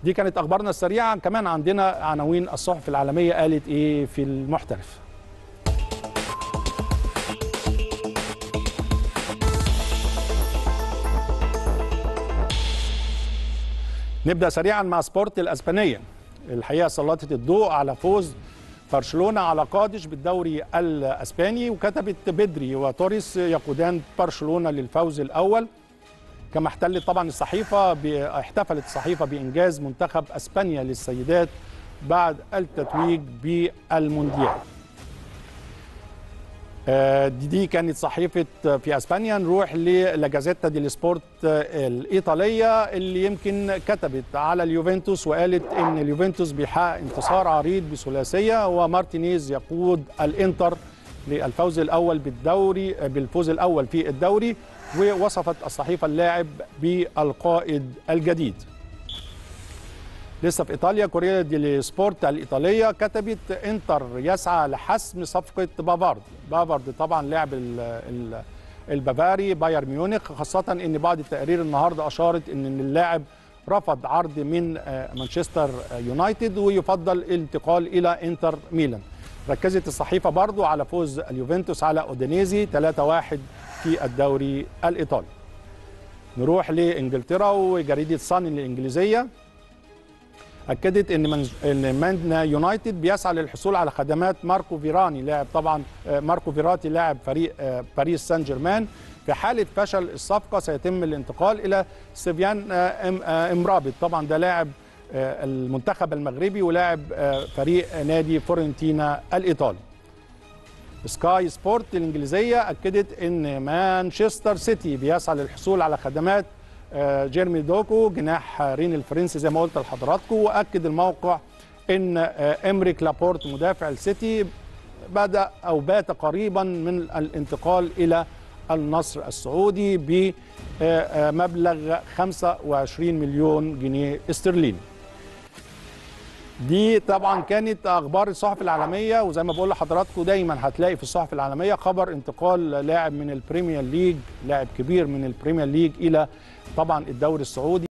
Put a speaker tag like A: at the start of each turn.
A: دي كانت اخبارنا السريعه كمان عندنا عناوين الصحف العالميه قالت ايه في المحترف نبدا سريعا مع سبورت الاسبانيه الحقيقه سلطت الضوء على فوز برشلونه على قادش بالدوري الاسباني وكتبت بدري وتوريس يقودان برشلونه للفوز الاول كما احتلت طبعا الصحيفه احتفلت الصحيفه بانجاز منتخب اسبانيا للسيدات بعد التتويج بالمونديال دي, دي كانت صحيفة في أسبانيا نروح للاجازيتا دي السبورت الإيطالية اللي يمكن كتبت على اليوفنتوس وقالت إن اليوفنتوس بيحقق انتصار عريض بثلاثية ومارتينيز يقود الإنتر للفوز الأول بالدوري بالفوز الأول في الدوري ووصفت الصحيفة اللاعب بالقائد الجديد لسه في ايطاليا كوريا دي سبورت الايطاليه كتبت انتر يسعى لحسم صفقه بافارد بافارد طبعا لاعب البافاري بايرن ميونخ خاصه ان بعض التقارير النهارده اشارت ان اللاعب رفض عرض من مانشستر يونايتد ويفضل الانتقال الى انتر ميلان ركزت الصحيفه برضو على فوز اليوفنتوس على اودينيزي 3-1 في الدوري الايطالي نروح لانجلترا وجريده صن الانجليزيه اكدت ان من ان مان يونايتد بيسعى للحصول على خدمات ماركو فيراني لاعب طبعا ماركو فيراتي لاعب فريق باريس سان جيرمان في حاله فشل الصفقه سيتم الانتقال الى سيفيان امرابط طبعا ده لاعب المنتخب المغربي ولاعب فريق نادي فورنتينا الايطالي سكاي سبورت الانجليزيه اكدت ان مانشستر سيتي بيسعى للحصول على خدمات جيرمي دوكو جناح رين الفرنسي زي ما قلت لحضراتكم واكد الموقع ان امريك لابورت مدافع السيتي بدا او بات قريبا من الانتقال الى النصر السعودي بمبلغ 25 مليون جنيه استرليني دي طبعا كانت اخبار الصحف العالميه وزي ما بقول لحضراتكم دايما هتلاقي في الصحف العالميه خبر انتقال لاعب من البريمير ليج لاعب كبير من البريمير ليج الى طبعا الدوري السعودي